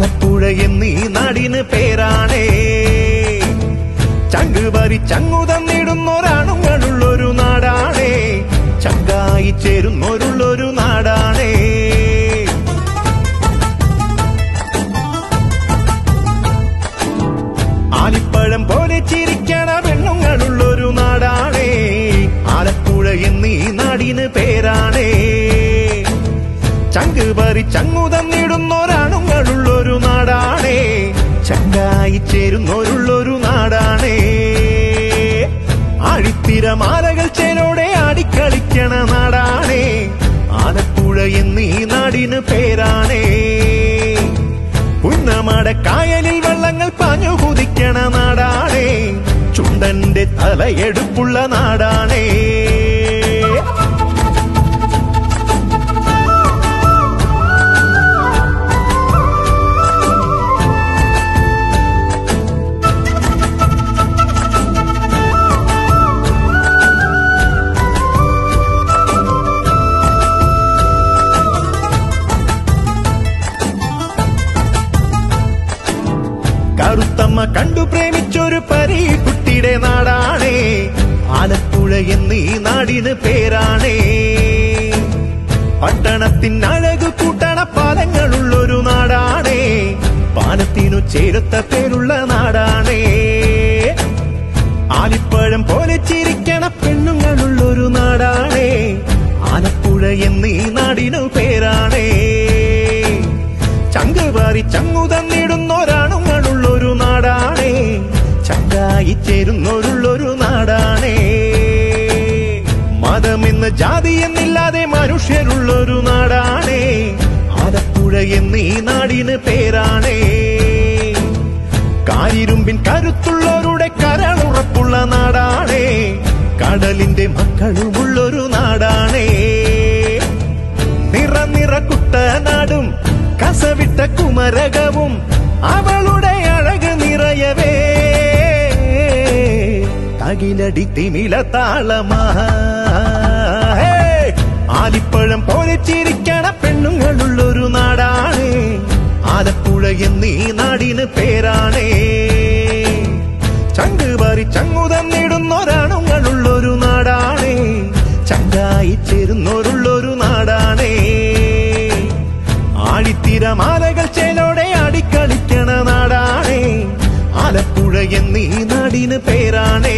ആലപ്പുഴ എന്നീ നാടിന് പേരാണേ ചങ്ക് പറി ചങ്ങു തന്നിടുന്നൊരാണുങ്ങളുള്ളൊരു നാടാണേ ചങ്കായി ചേരുന്നൊരുള്ളൊരു നാടാണേ ആലിപ്പഴം പോലെ ചിരിക്കണ പെണ്ണുങ്ങളുള്ളൊരു നാടാണേ ആലപ്പുഴ എന്നീ നാടിന് പേരാണേ ചങ്ക് പറി ചങ്ങു തന്നിടുന്നൊരാണുങ്ങളുള്ളൊരു നാടാണേ ചങ്കായി ചേരുന്നൊരുള്ളൊരു നാടാണേ ആഴിത്തിരമാലകൾ ചേലോടെ ആടിക്കളിക്കണ നാടാണേ ആലപ്പുഴ എന്നീ നാടിന് പേരാണേ പുന്നമട കായലിൽ വെള്ളങ്ങൾ പാഞ്ഞു കുതിക്കണ നാടാണേ ചുണ്ടന്റെ തലയെടുപ്പുള്ള നാടാണേ കറുത്തമ്മ കണ്ടു പ്രേമിച്ചൊരു പരീക്കുട്ടിയുടെ നാടാണേ ആലപ്പുഴ എന്നീ നാടിന് പേരാണേ പട്ടണത്തിനഴകു കൂട്ടണ പാലങ്ങളുള്ളൊരു നാടാണേ പാലത്തിനു ചേരത്ത പേരുള്ള നാടാണേ ആലിപ്പഴം പോലെ ചിരിക്കണ പെണ്ണുങ്ങളുള്ളൊരു നാടാണേ ആലപ്പുഴ എന്നീ നാടിനു പേരാണേ ചങ്ക് പാറി ചങ്ങു തന്നിടുന്നൊരാണുങ്ങളുള്ളൊരു നാടാണേ ചങ്കായി ചേരുന്നൊരുള്ളൊരു നാടാണേ മതമെന്ന് ജാതി എന്നില്ലാതെ മനുഷ്യരുള്ളൊരു നാടാണേ ആലപ്പുഴ എന്നീ നാടിന് പേരാണേ കാരിരുമ്പിൻ കരുത്തുള്ളവരുടെ കരളുറപ്പുള്ള നാടാണേ കടലിന്റെ മക്കളുമുള്ളൊരു നാടാണേ നിറ നിറ കുട്ടനാടും കസവിട്ട കുമരകവും അവളുടെ അഴക് നിറയവേ തകിലടി തിമില താളമാ ഹേ! ആലിപ്പഴം പോലെ ചിരിക്കണ പെണ്ണുങ്ങളുള്ളൊരു നാടാണേ ആലപ്പുഴ എന്നീ നാടിന് പേരാണേ ചങ്ക് പറി ചങ്ങു തന്നിടുന്നൊരാണുങ്ങളുള്ളൊരു നാടാണേ ചങ്കായി ചേരുന്നൊരുള്ളൊരു നാടാണേ ആഴിത്തിരമാലകൾ ചേലോടെ ആടിക്കളിക്കണ നാടാണേ ആലപ്പുഴ എന്നീ നാടിന് പേരാണേ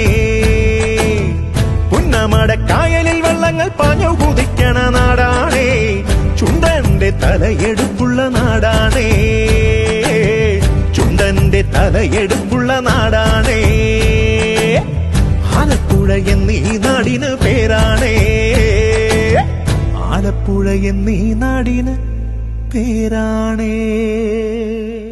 പുന്നമട കായലിൽ വെള്ളങ്ങൾ പാഞ്ഞു കുതിക്കണ നാടാണേ ചുണ്ടന്റെ തലയെടുപ്പുള്ള നാടാണേ ചുണ്ടന്റെ തലയെടുപ്പുള്ള നാടാണേ ആലപ്പുഴ എന്നീ നാടിന് പേരാണേ ആലപ്പുഴ എന്നീ നാടിന് പേരാണേ